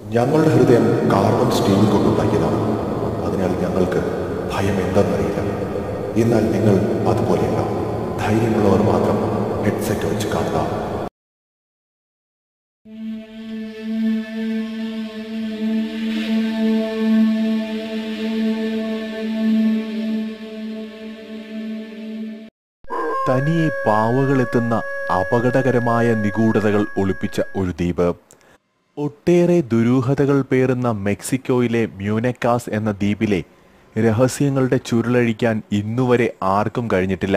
ഞങ്ങളുടെ ഹൃദയം carbon steel കൊണ്ടുണ്ടാക്കിയതാണ് അതിനാൽ ഞങ്ങൾക്ക് ഭയം എന്തെന്നറിയില്ല എന്നാൽ നിങ്ങൾ അതുപോലെയല്ല ധൈര്യമുള്ളവർ മാത്രം ഹെഡ്സെറ്റ് വെച്ച് കാണുക തനിയെ പാവകളെത്തുന്ന അപകടകരമായ നിഗൂഢതകൾ ഒളിപ്പിച്ച ഒരു ദ്വീപ് ഒട്ടേറെ ദുരൂഹതകൾ പേറുന്ന മെക്സിക്കോയിലെ മ്യൂനക്കാസ് എന്ന ദ്വീപിലെ രഹസ്യങ്ങളുടെ ചുരുളഴിക്കാൻ ഇന്നുവരെ ആർക്കും കഴിഞ്ഞിട്ടില്ല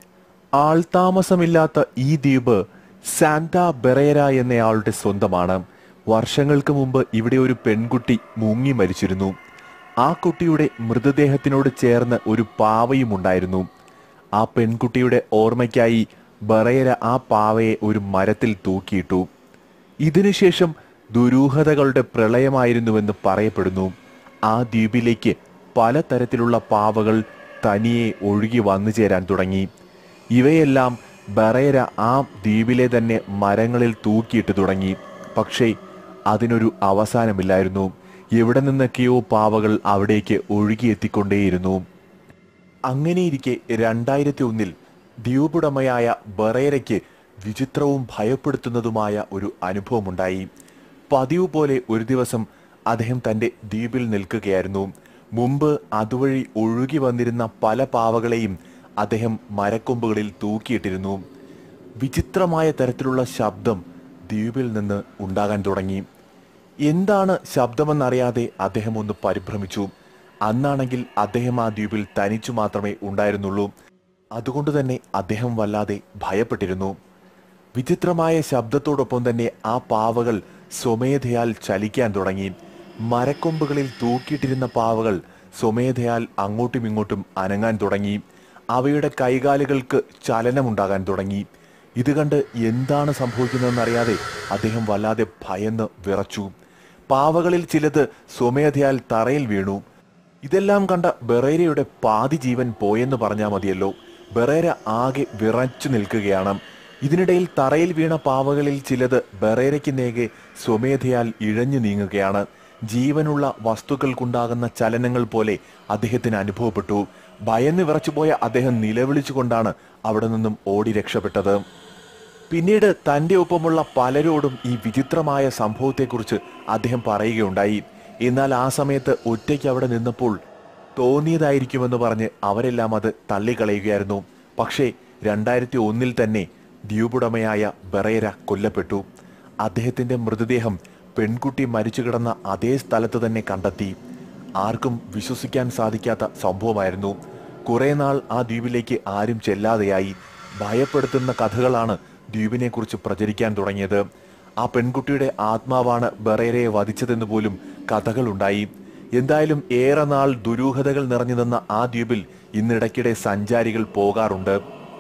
ആൾതാമസമില്ലാത്ത ഈ ദ്വീപ് സാന്താ ബെറേര എന്നയാളുടെ സ്വന്തമാണ് വർഷങ്ങൾക്ക് മുമ്പ് ഇവിടെ ഒരു പെൺകുട്ടി മുങ്ങി മരിച്ചിരുന്നു ആ കുട്ടിയുടെ മൃതദേഹത്തിനോട് ചേർന്ന് ഒരു പാവയും ഉണ്ടായിരുന്നു ആ പെൺകുട്ടിയുടെ ഓർമ്മയ്ക്കായി ബറേര ആ പാവയെ ഒരു മരത്തിൽ തൂക്കിയിട്ടു ഇതിനുശേഷം ദുരൂഹതകളുടെ പ്രളയമായിരുന്നുവെന്ന് പറയപ്പെടുന്നു ആ ദ്വീപിലേക്ക് പലതരത്തിലുള്ള പാവകൾ തനിയെ ഒഴുകി വന്നു ചേരാൻ തുടങ്ങി ഇവയെല്ലാം ബറേര ആ ദ്വീപിലെ തന്നെ മരങ്ങളിൽ തൂക്കിയിട്ട് തുടങ്ങി പക്ഷേ അതിനൊരു അവസാനമില്ലായിരുന്നു എവിടെ നിന്നൊക്കെയോ പാവകൾ അവിടേക്ക് ഒഴുകിയെത്തിക്കൊണ്ടേയിരുന്നു അങ്ങനെയിരിക്കെ രണ്ടായിരത്തി ഒന്നിൽ ദ്വീപുടമയായ ബറേരയ്ക്ക് വിചിത്രവും ഭയപ്പെടുത്തുന്നതുമായ ഒരു അനുഭവമുണ്ടായി പതിവ് പോലെ ഒരു ദിവസം അദ്ദേഹം തന്റെ ദ്വീപിൽ നിൽക്കുകയായിരുന്നു മുമ്പ് അതുവഴി ഒഴുകി വന്നിരുന്ന പല പാവകളെയും അദ്ദേഹം മരക്കൊമ്പുകളിൽ തൂക്കിയിട്ടിരുന്നു വിചിത്രമായ തരത്തിലുള്ള ശബ്ദം ദ്വീപിൽ നിന്ന് ഉണ്ടാകാൻ തുടങ്ങി എന്താണ് ശബ്ദമെന്നറിയാതെ അദ്ദേഹം ഒന്ന് പരിഭ്രമിച്ചു അന്നാണെങ്കിൽ അദ്ദേഹം ആ ദ്വീപിൽ തനിച്ചു മാത്രമേ ഉണ്ടായിരുന്നുള്ളൂ അതുകൊണ്ട് തന്നെ അദ്ദേഹം വല്ലാതെ ഭയപ്പെട്ടിരുന്നു വിചിത്രമായ ശബ്ദത്തോടൊപ്പം തന്നെ ആ പാവകൾ സ്വമേധയാൽ ചലിക്കാൻ തുടങ്ങി മരക്കൊമ്പുകളിൽ തൂക്കിയിട്ടിരുന്ന പാവകൾ സ്വമേധയാൽ അങ്ങോട്ടും ഇങ്ങോട്ടും അനങ്ങാൻ തുടങ്ങി അവയുടെ കൈകാലുകൾക്ക് ചലനമുണ്ടാകാൻ തുടങ്ങി ഇത് കണ്ട് എന്താണ് സംഭവിക്കുന്നതെന്നറിയാതെ അദ്ദേഹം വല്ലാതെ ഭയന്ന് വിറച്ചു പാവകളിൽ ചിലത് സ്വമേധയാൽ തറയിൽ വീണു ഇതെല്ലാം കണ്ട ബെറേരയുടെ പാതി ജീവൻ പോയെന്ന് പറഞ്ഞാൽ മതിയല്ലോ ബെറേര ആകെ വിറച്ചു നിൽക്കുകയാണ് ഇതിനിടയിൽ തറയിൽ വീണ പാവകളിൽ ചിലത് ബെറേരയ്ക്ക് നേകെ സ്വമേധയാൽ ഇഴഞ്ഞു നീങ്ങുകയാണ് ജീവനുള്ള വസ്തുക്കൾക്കുണ്ടാകുന്ന ചലനങ്ങൾ പോലെ അദ്ദേഹത്തിന് അനുഭവപ്പെട്ടു ഭയന്ന് വിറച്ചുപോയ അദ്ദേഹം നിലവിളിച്ചുകൊണ്ടാണ് അവിടെ നിന്നും ഓടി രക്ഷപ്പെട്ടത് പിന്നീട് തന്റെ ഒപ്പമുള്ള പലരോടും ഈ വിചിത്രമായ സംഭവത്തെക്കുറിച്ച് അദ്ദേഹം പറയുകയുണ്ടായി എന്നാൽ ആ സമയത്ത് ഒറ്റയ്ക്ക് അവിടെ നിന്നപ്പോൾ തോന്നിയതായിരിക്കുമെന്ന് പറഞ്ഞ് അവരെല്ലാം അത് തള്ളിക്കളയുകയായിരുന്നു പക്ഷേ രണ്ടായിരത്തി ഒന്നിൽ തന്നെ ദ്വീപുടമയായ ബറേര കൊല്ലപ്പെട്ടു അദ്ദേഹത്തിന്റെ മൃതദേഹം പെൺകുട്ടി മരിച്ചു കിടന്ന അതേ സ്ഥലത്ത് തന്നെ കണ്ടെത്തി ആർക്കും വിശ്വസിക്കാൻ സാധിക്കാത്ത സംഭവമായിരുന്നു കുറെ നാൾ ആ ദ്വീപിലേക്ക് ആരും ചെല്ലാതെയായി ഭയപ്പെടുത്തുന്ന കഥകളാണ് ദ്വീപിനെ കുറിച്ച് പ്രചരിക്കാൻ തുടങ്ങിയത് ആ പെൺകുട്ടിയുടെ ആത്മാവാണ് ബറേരയെ വധിച്ചതെന്ന് പോലും കഥകളുണ്ടായി എന്തായാലും ഏറെ നാൾ ദുരൂഹതകൾ നിറഞ്ഞു നിന്ന ആ ദ്വീപിൽ ഇന്നിടയ്ക്കിടെ സഞ്ചാരികൾ പോകാറുണ്ട്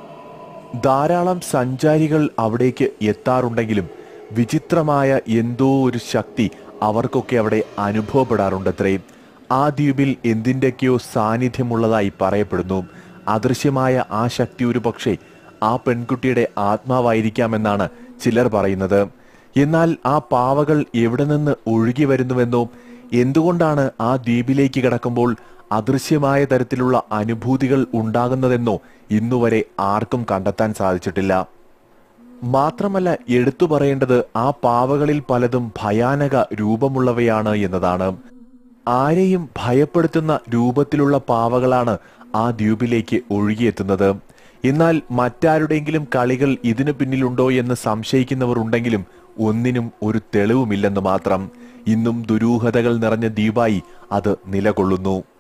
ധാരാളം സഞ്ചാരികൾ അവിടേക്ക് എത്താറുണ്ടെങ്കിലും വിചിത്രമായ എന്തോ ഒരു ശക്തി അവർക്കൊക്കെ അവിടെ അനുഭവപ്പെടാറുണ്ടത്രേ ആ ദ്വീപിൽ എന്തിൻ്റെയൊക്കെയോ സാന്നിധ്യമുള്ളതായി പറയപ്പെടുന്നു അദൃശ്യമായ ആ ശക്തി ഒരു പക്ഷേ ആ പെൺകുട്ടിയുടെ ആത്മാവായിരിക്കാമെന്നാണ് ചിലർ പറയുന്നത് എന്നാൽ ആ പാവകൾ എവിടെ നിന്ന് ഒഴുകി വരുന്നുവെന്നോ എന്തുകൊണ്ടാണ് ആ ദ്വീപിലേക്ക് കിടക്കുമ്പോൾ അദൃശ്യമായ തരത്തിലുള്ള അനുഭൂതികൾ ഉണ്ടാകുന്നതെന്നോ ഇന്നുവരെ ആർക്കും കണ്ടെത്താൻ സാധിച്ചിട്ടില്ല മാത്രമല്ല എടുത്തു പറയേണ്ടത് ആ പാവകളിൽ പലതും ഭയാനക രൂപമുള്ളവയാണ് എന്നതാണ് ആരെയും ഭയപ്പെടുത്തുന്ന രൂപത്തിലുള്ള പാവകളാണ് ആ ദ്വീപിലേക്ക് ഒഴുകിയെത്തുന്നത് എന്നാൽ മറ്റാരുടെയെങ്കിലും കളികൾ ഇതിനു പിന്നിലുണ്ടോ എന്ന് സംശയിക്കുന്നവർ ഉണ്ടെങ്കിലും ഒന്നിനും ഒരു തെളിവുമില്ലെന്ന് മാത്രം ഇന്നും ദുരൂഹതകൾ നിറഞ്ഞ ദ്വീപായി അത് നിലകൊള്ളുന്നു